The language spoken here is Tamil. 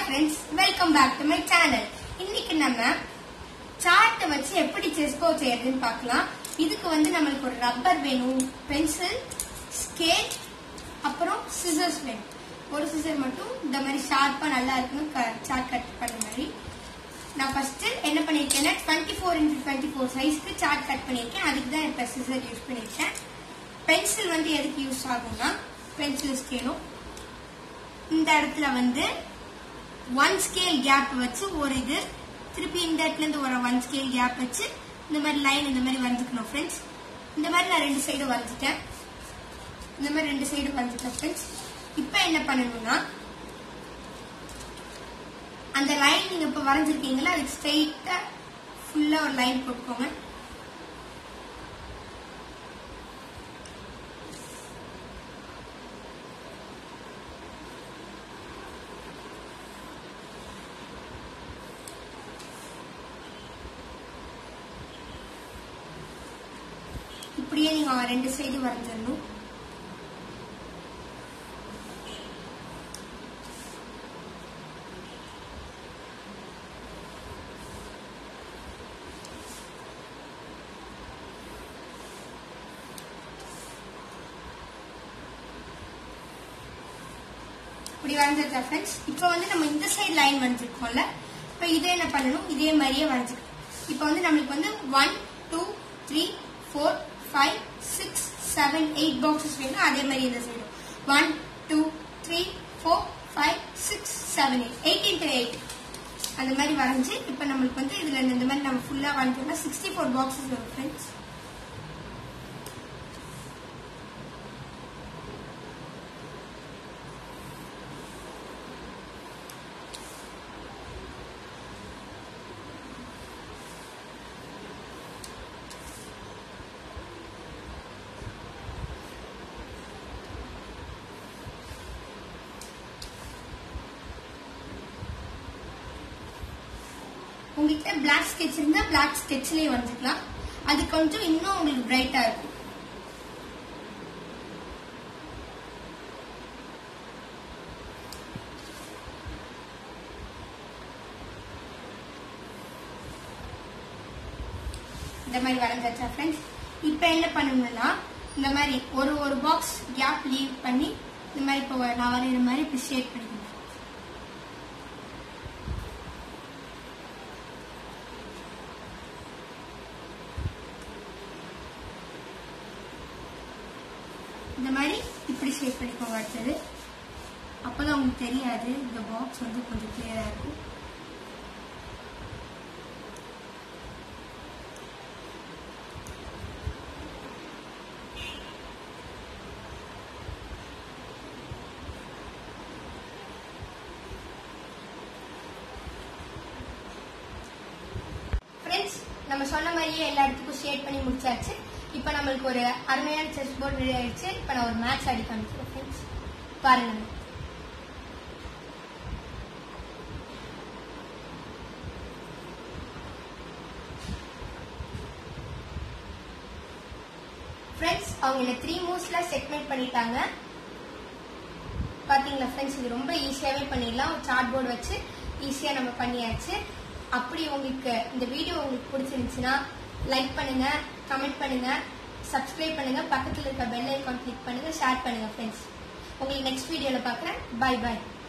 friends welcome back to my channel இன்னைக்கு நம்ம சார்ட்டை வச்சு எப்படி செஸ் போர்ட் செய்யறதுன்னு பார்க்கலாம் இதுக்கு வந்து நம்மளுக்கு ஒரு ரப்பர் வேணும் பென்சில் ஸ்கேல் அப்புறம் சிசர்ஸ் வேணும் ஒரு சிசர் மட்டும் இந்த மாதிரி ஷார்ப்பா நல்லா இருக்கணும் சார்ட் கட் பண்ண மாதிரி நான் ஃபர்ஸ்ட் என்ன பண்ணிருக்கேன்னா twenty four into twenty four சைஸ்க்கு சார்ட் கட் பண்ணியிருக்கேன் அதுக்கு தான் இப்போ சிசர் யூஸ் பண்ணியிருக்கேன் பென்சில் வந்து எதுக்கு யூஸ் ஆகும்னா பென்சில் ஸ்கேலும் இந்த இடத்துல வந்து ஒன் ஸ்கேல் கேப் வச்சு ஒரு இது திருப்பி இந்த இடத்துல இருந்து ஒரு ஒன் ஸ்கேல் கேப் வச்சு இந்த மாதிரி லைன் இந்த மாதிரி வரைஞ்சுக்கணும் ஃப்ரெண்ட்ஸ் இந்த மாதிரி நான் ரெண்டு சைடு வரைஞ்சிட்டேன் இந்த மாதிரி ரெண்டு சைடு வரைஞ்சிட்டேன் ஃப்ரெண்ட்ஸ் இப்போ என்ன பண்ணணும்னா அந்த லைன் நீங்க இப்ப வரைஞ்சிருக்கீங்களா அதுக்கு ஸ்ட்ரெயிட்டா ஃபுல்லா ஒரு லைன் போட்டுக்கோங்க இப்படியே நீங்க ரெண்டு சைடு வரைஞ்சிடணும் இப்படி வரைஞ்சிருக்கா ஃப்ரெண்ட்ஸ் இப்போ வந்து நம்ம இந்த சைடு லைன் வரைஞ்சிருக்கோம்ல இப்போ இதே என்ன பண்ணணும் இதே மாதிரியே வரைஞ்சிக்கணும் இப்போ வந்து நம்மளுக்கு வந்து one two three four five six seven eight boxes வேணும் அதே மாதிரி இந்த side one two three four five six seven eight eight into eight அந்த மாதிரி வரைஞ்சி இப்போ நம்மளுக்கு வந்து இதுல இந்த மாதிரி நம்ம ஃபுல்லா வரைஞ்சோம்னா சிக்ஸ்டி ஃபோர் பாக்ஸஸ் வரும் ஃப்ரெண்ட்ஸ் உங்ககிட்ட பிளாக் ஸ்கெட்ச் இருந்தா பிளாக் ஸ்கெட்ச்லயே வரைஞ்சிக்கலாம் அது கொஞ்சம் இன்னும் உங்களுக்கு பிரைட்டா இருக்கும் இந்த மாதிரி வரைஞ்சாச்சா ஃப்ரெண்ட்ஸ் இப்போ என்ன பண்ணணும்னா இந்த மாதிரி ஒரு ஒரு பாக்ஸ் கேப் லீவ் பண்ணி இந்த மாதிரி இப்போ நான் வரைகிற மாதிரி இப்படி ஷேட் பண்ணிக்கணும் இந்த மாதிரி இப்படி ஷேப் பண்ணிக்கோங்க அடுத்தது அப்போதான் உங்களுக்கு தெரியாது இந்த பாக்ஸ் வந்து கொஞ்சம் கிளியரா இருக்கும் ஃப்ரெண்ட்ஸ் நம்ம சொன்ன மாதிரியே எல்லா இடத்துக்கும் ஷேட் பண்ணி முடிச்சாச்சு இப்போ நம்மளுக்கு ஒரு அருமையான செஸ் போர்ட் ரெடி ஆயிடுச்சு இப்போ நான் ஒரு மேட்ச் ஆடி காமிக்கிறேன் ஃப்ரெண்ட்ஸ் பாருங்க ஃப்ரெண்ட்ஸ் அவங்க இந்த த்ரீ மூவ்ஸ்ல செக்மெண்ட் பண்ணிட்டாங்க பாத்தீங்களா ஃப்ரெண்ட்ஸ் இது ரொம்ப ஈஸியாவே பண்ணிடலாம் ஒரு சார்ட் போர்டு வச்சு ஈஸியா நம்ம பண்ணியாச்சு அப்படி உங்களுக்கு இந்த வீடியோ உங்களுக்கு பிடிச்சிருந்துச்சுன்னா லைக் பண்ணுங்க கமெண்ட் பண்ணுங்க சப்ஸ்கிரைப் பண்ணுங்க பக்கத்துல இருக்க பெல் ஐக்கான் கிளிக் பண்ணுங்க ஷேர் பண்ணுங்க ஃப்ரெண்ட்ஸ் உங்களுக்கு நெக்ஸ்ட் வீடியோல பார்க்குறேன் பை பை